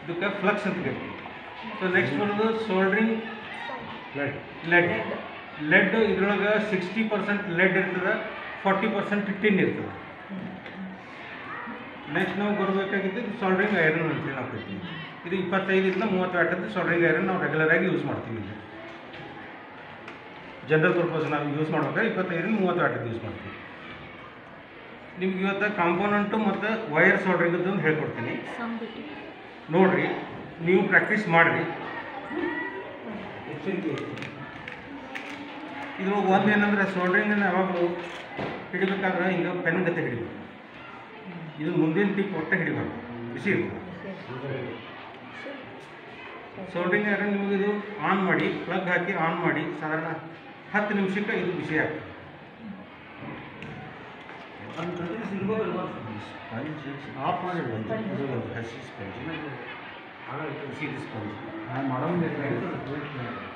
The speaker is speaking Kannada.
ಇದಕ್ಕೆ ಫ್ಲಕ್ಸ್ ಅಂತ ಕರಿತೀವಿ ಸೊ ನೆಕ್ಸ್ಟ್ ಬರೋದು ಸೋಲ್ಡ್ರಿಂಗ್ ಲೆಡ್ ಲೆಡ್ ಲೆಡ್ ಇದ್ರೊಳಗೆ ಸಿಕ್ಸ್ಟಿ ಪರ್ಸೆಂಟ್ ಲೆಡ್ ಇರ್ತದೆ ಫಾರ್ಟಿ ಪರ್ಸೆಂಟ್ ಟಿನ್ ಇರ್ತದೆ ನೆಕ್ಸ್ಟ್ ನಾವು ಬರಬೇಕಾಗಿದ್ದು ಸೋಲ್ಡ್ರಿಂಗ್ ಐರನ್ ಅಂತೇಳಿ ನಾವು ಕರಿತೀವಿ ಇದು ಇಪ್ಪತ್ತೈದರಿಂದ ಮೂವತ್ತು ವ್ಯಾಟದ್ದು ಸೋಲ್ಡ್ರಿಂಗ್ ಐರನ್ ನಾವು ರೆಗ್ಯುಲರ್ ಆಗಿ ಯೂಸ್ ಮಾಡ್ತೀವಿ ಇದು ಜನರಲ್ ಪರ್ಪಸ್ ನಾವು ಯೂಸ್ ಮಾಡ್ಬೇಕಾದ್ರೆ ಇಪ್ಪತ್ತೈದರಿಂದ ಮೂವತ್ತು ವ್ಯಾಟದ್ದು ಯೂಸ್ ಮಾಡ್ತೀವಿ ನಿಮ್ಗೆ ಇವತ್ತು ಕಾಂಪೋನೆಂಟು ಮತ್ತು ವೈರ್ ಸೋಲ್ಡ್ರಿಂಗದ್ದು ಒಂದು ಹೇಳ್ಕೊಡ್ತೀನಿ ನೋಡಿರಿ ನೀವು ಪ್ರಾಕ್ಟೀಸ್ ಮಾಡಿರಿ ಇದ್ರೊಳಗೆ ಒಂದು ಏನಂದ್ರೆ ಸೋಲ್ಡ್ರಿಂಗನ್ನು ಯಾವಾಗಲೂ ಹಿಡಿಬೇಕಾದ್ರೆ ಹಿಂಗೆ ಪೆನ್ ಗತೆ ಹಿಡಿಬೇಕು ಇದು ಮುಂದಿನ ಟಿಪ್ ಒಟ್ಟೆ ಹಿಡಿಬಾರ್ದು ಬಿಸಿ ಇರ್ತದೆ ಸೋಲ್ಡ್ರಿಂಗ್ ಐರನ್ ನಿಮಗೆ ಇದು ಆನ್ ಮಾಡಿ ಪ್ಲಗ್ ಹಾಕಿ ಆನ್ ಮಾಡಿ ಸಾಧಾರಣ ಹತ್ತು ನಿಮಿಷಕ್ಕೆ ಇದು ಬಿಸಿ ಆಗ್ತದೆ ಆಫ್ ಮಾಡಿ ಹಸಿ ಸ್ಪಂಜ್ ಮಾಡೋದು